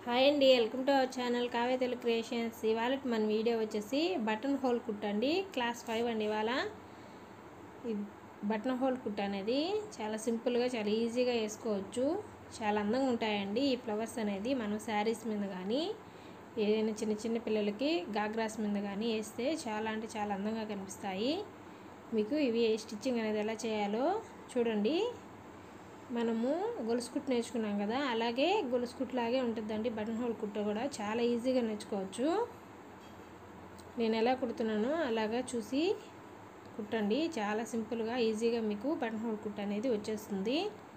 hi అండి welcome to our channel Kavya Telugu creations ఇవాళ మన వీడియో వచ్చేసి బటన్ హోల్ కుట్ అండి క్లాస్ ఫైవ్ అండి ఇవాళ ఈ బటన్ హోల్ కుట్ అనేది చాలా సింపుల్గా చాలా ఈజీగా వేసుకోవచ్చు చాలా అందంగా ఉంటాయండి ఈ ఫ్లవర్స్ అనేది మనం శారీస్ మీద కానీ ఏదైనా చిన్న చిన్న పిల్లలకి గాగ్రాస్ మీద కానీ వేస్తే చాలా అంటే చాలా అందంగా కనిపిస్తాయి మీకు ఇవి స్టిచ్చింగ్ అనేది ఎలా చేయాలో చూడండి మనము గొలుసు కుట్టు నేర్చుకున్నాం కదా అలాగే గొలుసు కుట్టులాగే ఉంటుందండి బటన్ హోల్ కుట్ట కూడా చాలా ఈజీగా నేర్చుకోవచ్చు నేను ఎలా కుడుతున్నానో అలాగా చూసి కుట్టండి చాలా సింపుల్గా ఈజీగా మీకు బటన్ హోల్ కుట్ట అనేది వచ్చేస్తుంది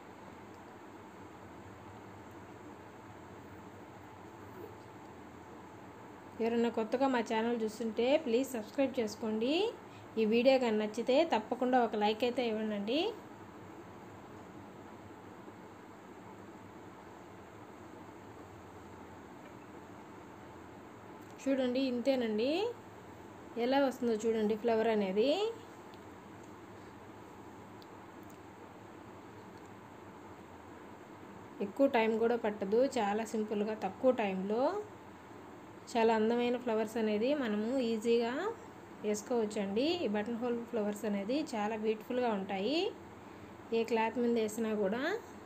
ఎవరైనా కొత్తగా మా ఛానల్ చూస్తుంటే ప్లీజ్ సబ్స్క్రైబ్ చేసుకోండి ఈ వీడియో కానీ నచ్చితే తప్పకుండా ఒక లైక్ అయితే ఇవ్వండి చూడండి ఇంతేనండి ఎలా వస్తుందో చూడండి ఫ్లవర్ అనేది ఎక్కువ టైం కూడా పట్టదు చాలా సింపుల్గా తక్కువ టైంలో చాలా అందమైన ఫ్లవర్స్ అనేది మనము ఈజీగా వేసుకోవచ్చండి ఈ బటన్ హోల్ ఫ్లవర్స్ అనేది చాలా బ్యూటిఫుల్గా ఉంటాయి ఏ క్లాత్ మీద వేసినా కూడా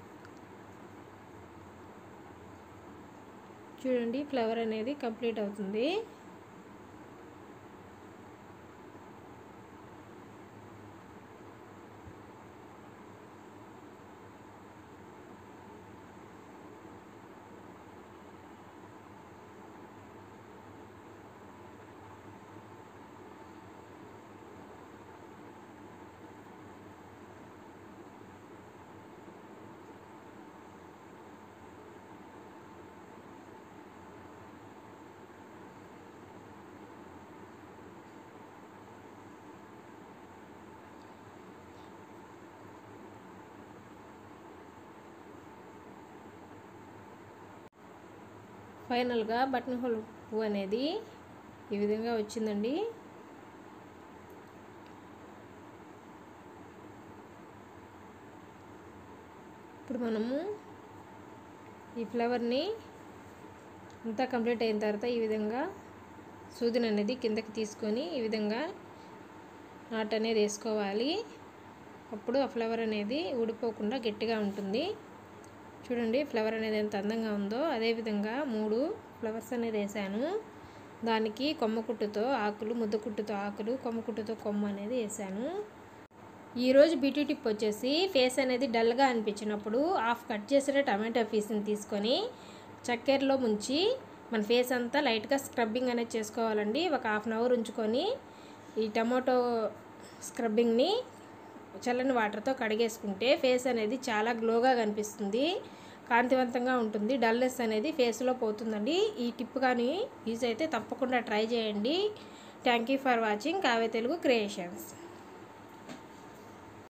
చూడండి ఫ్లవర్ అనేది కంప్లీట్ అవుతుంది ఫైనల్గా బటన్ హోల్ పువ్వు అనేది ఈ విధంగా వచ్చిందండి ఇప్పుడు మనము ఈ ఫ్లవర్ని అంతా కంప్లీట్ అయిన తర్వాత ఈ విధంగా సూదిని అనేది కిందకి తీసుకొని ఈ విధంగా నాట్ అనేది వేసుకోవాలి అప్పుడు ఆ ఫ్లవర్ అనేది ఊడిపోకుండా గట్టిగా ఉంటుంది చూడండి ఫ్లవర్ అనేది ఎంత అందంగా ఉందో అదేవిధంగా మూడు ఫ్లవర్స్ అనేది వేసాను దానికి కొమ్మ కుట్టుతో ఆకులు ముద్ద కుట్టుతో ఆకులు కొమ్మ కుట్టుతో కొమ్మ అనేది వేసాను ఈరోజు బ్యూటీ టిప్ వచ్చేసి ఫేస్ అనేది డల్గా అనిపించినప్పుడు హాఫ్ కట్ చేసిన టమాటో పీస్ని తీసుకొని చక్కెరలో ముంచి మన ఫేస్ అంతా లైట్గా స్క్రబ్బింగ్ అనేది చేసుకోవాలండి ఒక హాఫ్ అన్ అవర్ ఉంచుకొని ఈ టమాటో స్క్రబ్బింగ్ని చల్లని వాటర్తో కడిగేసుకుంటే ఫేస్ అనేది చాలా గ్లోగా కనిపిస్తుంది కాంతివంతంగా ఉంటుంది డల్నెస్ అనేది ఫేస్లో పోతుందండి ఈ టిప్ కానీ యూజ్ అయితే తప్పకుండా ట్రై చేయండి thank you for watching Kavya Telugu creations